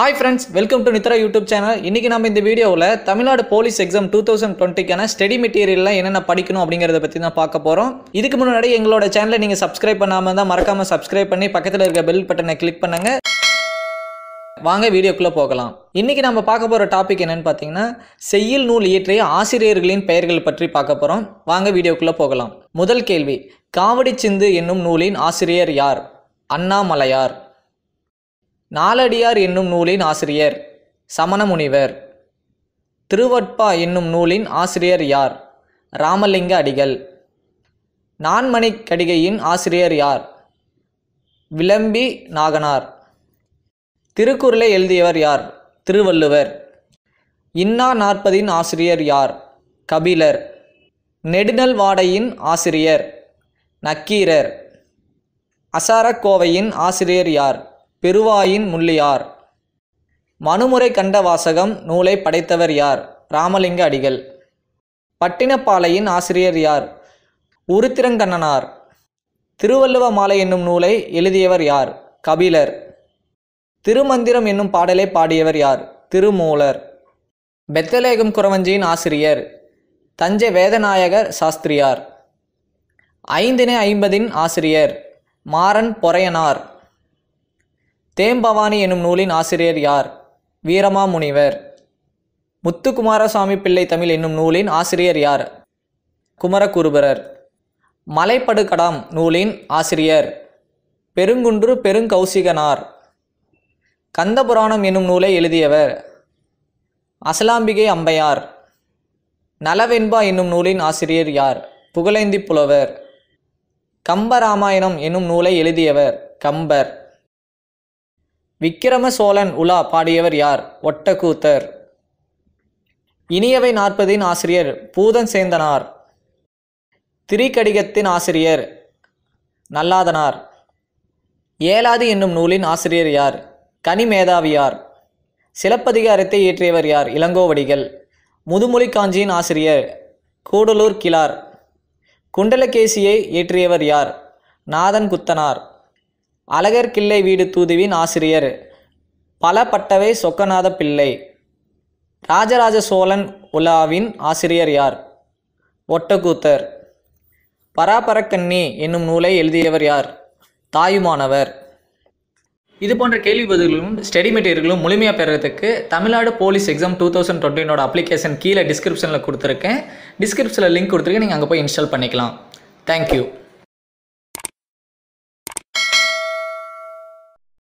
hi friends welcome to Nithra YouTube channel இன்றைக்கி நம்ம இந்த வீடியோவில் Tamil Nadu police exam two thousand டுவெண்ட்டிக்கான ஸ்டடி மெட்டீரியல்லாம் என்னென்ன படிக்கணும் அப்படிங்கிறத பற்றி தான் பார்க்க போகிறோம் இதுக்கு முன்னாடி எங்களோட சேனலை நீங்கள் சப்ஸ்கிரைப் பண்ணாமல் தான் மறக்காமல் சப்ஸ்கிரைப் பண்ணி பக்கத்தில் இருக்க பெல் பட்டனை கிளிக் பண்ணுங்கள் வாங்க வீடியோக்குள்ளே போகலாம் இன்றைக்கி நம்ம பார்க்க போகிற டாபிக் என்னன்னு பார்த்தீங்கன்னா செய்யுள் நூல் இயற்றிய ஆசிரியர்களின் பெயர்கள் பற்றி பார்க்க போகிறோம் வாங்க வீடியோக்குள்ளே போகலாம் முதல் கேள்வி காவடி சிந்து என்னும் நூலின் ஆசிரியர் யார் அண்ணாமலையார் நாலடியார் என்னும் நூலின் ஆசிரியர் சமணமுனிவர் திருவட்பா என்னும் நூலின் ஆசிரியர் யார் ராமலிங்க அடிகள் நான்மணிக் கடிகையின் ஆசிரியர் யார் விளம்பி நாகனார் திருக்குறளை எழுதியவர் யார் திருவள்ளுவர் இன்னா நாற்பதின் ஆசிரியர் யார் கபிலர் நெடுநல் வாடையின் ஆசிரியர் நக்கீரர் அசாரக்கோவையின் ஆசிரியர் யார் பெருவாயின் முள்ளியார் மனுமுறை கண்ட வாசகம் நூலை படைத்தவர் யார் ராமலிங்க அடிகள் பட்டினப்பாலையின் ஆசிரியர் யார் உருத்திரங்கண்ணனார் திருவள்ளுவ மாலை என்னும் நூலை எழுதியவர் யார் கபிலர் திருமந்திரம் என்னும் பாடலை பாடியவர் யார் திருமூலர் பெத்தலேகம் குறவஞ்சியின் ஆசிரியர் தஞ்சை வேதநாயகர் சாஸ்திரியார் ஐந்தினை ஐம்பதின் ஆசிரியர் மாறன் பொறையனார் தேம்பவானி என்னும் நூலின் ஆசிரியர் யார் வீரமாமுனிவர் முத்துக்குமாரசாமி பிள்ளை தமிழ் என்னும் நூலின் ஆசிரியர் யார் குமரகுருபரர் மலைப்படுகடாம் நூலின் ஆசிரியர் பெருங்குன்று பெருங்கௌசிகனார் கந்தபுராணம் என்னும் நூலை எழுதியவர் அசலாம்பிகை அம்பையார் நலவெண்பா என்னும் நூலின் ஆசிரியர் யார் புகழேந்தி புலவர் கம்பராமாயணம் என்னும் நூலை எழுதியவர் கம்பர் விக்கிரம சோழன் உலா பாடியவர் யார் ஒட்டக்கூத்தர் இனியவை நாற்பதின் ஆசிரியர் பூதன் சேந்தனார் திரிகடிகத்தின் ஆசிரியர் நல்லாதனார் ஏலாதி என்னும் நூலின் ஆசிரியர் யார் கனிமேதாவியார் சிலப்பதிகாரத்தை இயற்றியவர் யார் இளங்கோவடிகள் முதுமொழி காஞ்சியின் ஆசிரியர் கூடலூர் கிளார் குண்டலகேசியை இயற்றியவர் யார் நாதன் குத்தனார் அழகர் கிள்ளை வீடு தூதுவின் ஆசிரியர் பலப்பட்டவை சொக்கநாத பிள்ளை ராஜராஜ சோழன் உலாவின் ஆசிரியர் யார் ஒட்டக்கூத்தர் பராபரக்கண்ணி என்னும் நூலை எழுதியவர் யார் தாயுமானவர் இது போன்ற கேள்வி பதில்களும் ஸ்டடி மெட்டீரியல்களும் முழுமையாக பெறுறதுக்கு Tamil Nadu police exam two thousand டுவெண்ட்டினோட அப்ளிகேஷன் கீழே டிஸ்கிரிப்ஷனில் கொடுத்துருக்கேன் டிஸ்கிரிப்ஷனில் லிங்க் கொடுத்துருக்கேன் நீங்கள் அங்கே போய் இன்ஸ்டால் பண்ணிக்கலாம் தேங்க்யூ